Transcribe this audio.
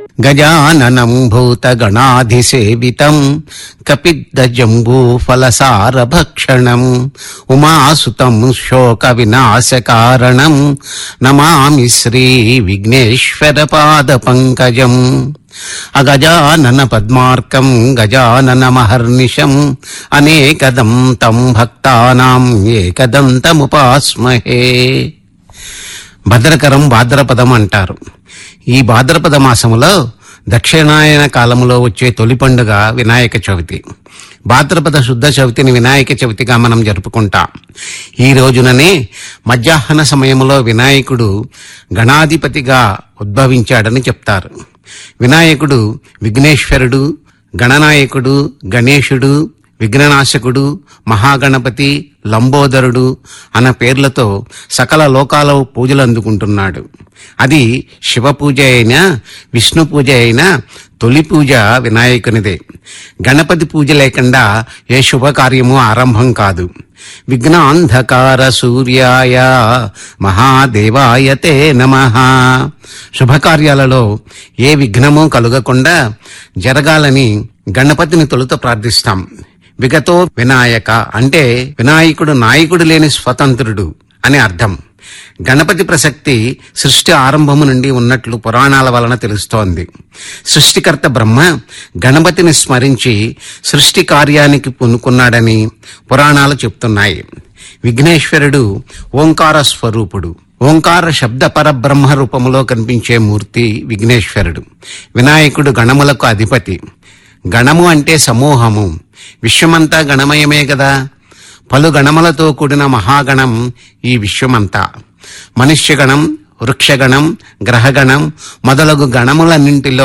గజాననం భూతగణాధిసేవితం కపిద్దజంబూఫలసారభక్షణం ఉమాసుతం శోక వినాశకారణం నమామి శ్రీ విఘ్నేశ్వర పాద పంకజం అగజానన పద్మార్కం గజాననమహర్నిశం అనేకదం తం భక్తానాం ఏకదంతముపాస్మహే భద్రకరం భాద్రపదం అంటారు ఈ భాద్రపద మాసములో దక్షిణాయన కాలంలో వచ్చే తొలి పండుగ వినాయక చవితి భాద్రపద శుద్ధ చవితిని వినాయక చవితిగా మనం జరుపుకుంటాం ఈ రోజుననే మధ్యాహ్న సమయంలో వినాయకుడు గణాధిపతిగా ఉద్భవించాడని చెప్తారు వినాయకుడు విఘ్నేశ్వరుడు గణనాయకుడు గణేశుడు విఘ్ననాశకుడు మహాగణపతి లంబోదరుడు అన్న పేర్లతో సకల లోకాల పూజలు అందుకుంటున్నాడు అది శివ పూజ అయినా విష్ణు పూజ అయినా తొలి పూజ వినాయకునిదే గణపతి పూజ లేకుండా ఏ శుభకార్యము ఆరంభం కాదు విఘ్నాంధకార సూర్యాయ మహాదేవాయ తే నమ శుభకార్యాలలో ఏ విఘ్నము కలుగకుండా జరగాలని గణపతిని తొలుత ప్రార్థిస్తాం విగతో వినాయక అంటే వినాయకుడు నాయకుడు లేని స్వతంత్రుడు అని అర్థం గణపతి ప్రసక్తి సృష్టి ఆరంభము నుండి ఉన్నట్లు పురాణాల వలన తెలుస్తోంది సృష్టికర్త బ్రహ్మ గణపతిని స్మరించి సృష్టి కార్యానికి పూనుకున్నాడని పురాణాలు చెప్తున్నాయి విఘ్నేశ్వరుడు ఓంకార స్వరూపుడు ఓంకార శబ్ద పరబ్రహ్మ రూపములో కనిపించే మూర్తి విఘ్నేశ్వరుడు వినాయకుడు గణములకు అధిపతి గణము అంటే సమూహము విశ్వమంతా గణమయమే కదా పలు గణములతో కూడిన మహాగణం ఈ విశ్వమంతా మనుష్యగణం వృక్షగణం గ్రహగణం మొదలగు గణములన్నింటిలో